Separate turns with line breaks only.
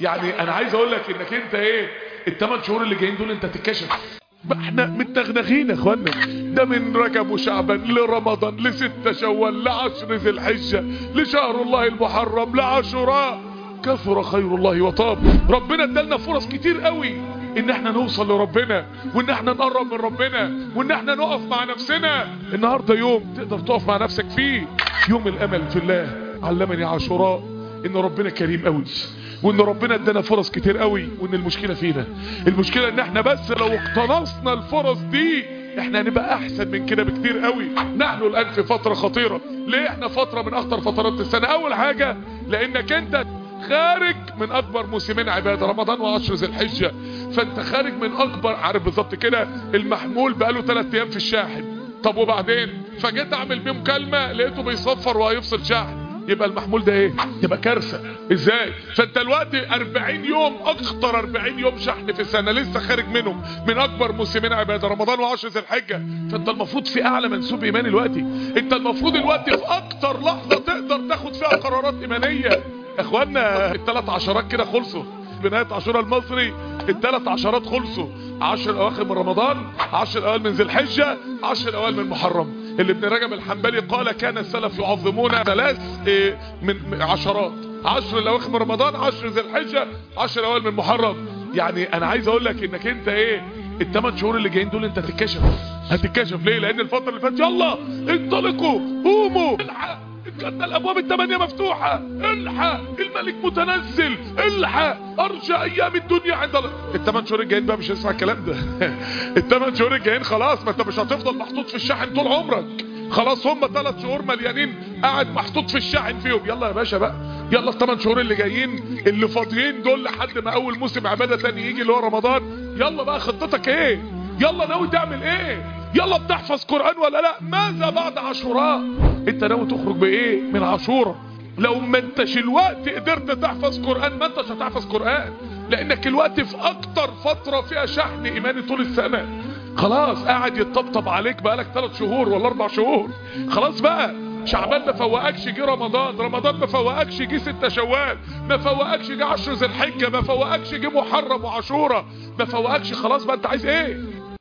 يعني انا عايز اقول لك انك انت ايه الثمان شهور اللي جايين دول انت تتكشف احنا متغنغين يا اخوانا ده من رجب وشعبان لرمضان لستة شوال لعشر ذي الحجة لشهر الله المحرم لعاشوراء كثر خير الله وطاب ربنا ادالنا فرص كتير قوي ان احنا نوصل لربنا وان احنا نقرب من ربنا وان احنا نقف مع نفسنا النهاردة يوم تقدر تقف مع نفسك فيه يوم الامل في الله علمني عاشوراء ان ربنا كريم قوي وان ربنا ادانا فرص كتير قوي وان المشكلة فينا المشكلة ان احنا بس لو اقتنصنا الفرص دي احنا هنبقى احسن من كده بكتير قوي نحن الان في فترة خطيرة ليه احنا فترة من اخطر فترات السنة اول حاجة لانك انت خارج من اكبر موسمين عبادة رمضان وعشر ذي الحجة فانت خارج من اكبر عارف بالظبط كده المحمول بقاله 3 ايام في الشاحن طب وبعدين فجيت اعمل بيه مكالمة لقيته بيصفر وهيفصل شاحن يبقى المحمول ده ايه يبقى كارثة ازاي فانت الوقت 40 يوم اخطر 40 يوم شحن في السنة لسه خارج منهم من اكبر موسمين عبادة رمضان وعشر ذي الحجة فانت المفروض في اعلى منسوب ايماني دلوقتي انت المفروض الوقت في اكتر لحظة تقدر تاخد فيها قرارات ايمانية اخوانا الثلاث عشرات كده خلصوا بنهاية عاشوراء المصري الثلاث عشرات خلصوا عشر الاواخر من رمضان عشر الاوائل من ذي الحجة عشر الاوائل من محرم اللي ابن رجب الحنبلي قال كان السلف يعظمون ثلاث إيه من عشرات عشر الاواخر من رمضان عشر ذي الحجة عشر الاوائل من محرم يعني انا عايز اقول لك انك انت ايه الثمان شهور اللي جايين دول انت هتتكشف هتتكشف ليه لان الفترة اللي فاتت يلا انطلقوا قوموا الحق كانت الابواب الثمانية مفتوحة الحق الملك متنزل الحق ارجى ايام الدنيا عند الله الثمان شهور الجايين بقى مش هسمع الكلام ده الثمان شهور الجايين خلاص ما انت مش هتفضل محطوط في الشاحن طول عمرك خلاص هم ثلاث شهور مليانين قاعد محطوط في الشاحن فيهم يلا يا باشا بقى يلا الثمان شهور اللي جايين اللي فاضيين دول لحد ما اول موسم عبادة تاني يجي اللي هو رمضان يلا بقى خطتك ايه يلا ناوي تعمل ايه يلا بتحفظ قرآن ولا لا ماذا بعد عاشوراء انت ناوي تخرج بايه من عاشوراء لو ما انتش الوقت قدرت تحفظ قرآن ما انتش هتحفظ قرآن لانك الوقت في اكتر فترة فيها شحن ايماني طول السنة خلاص قاعد يتطبطب عليك بقالك ثلاث شهور ولا اربع شهور خلاص بقى شعبان ما فوقكش جه رمضان رمضان ما فوقكش جه ستة شوال ما فوقكش جه عشر ذي الحجة ما فوقكش جه محرم وعاشورة ما فوقكش خلاص بقى انت عايز ايه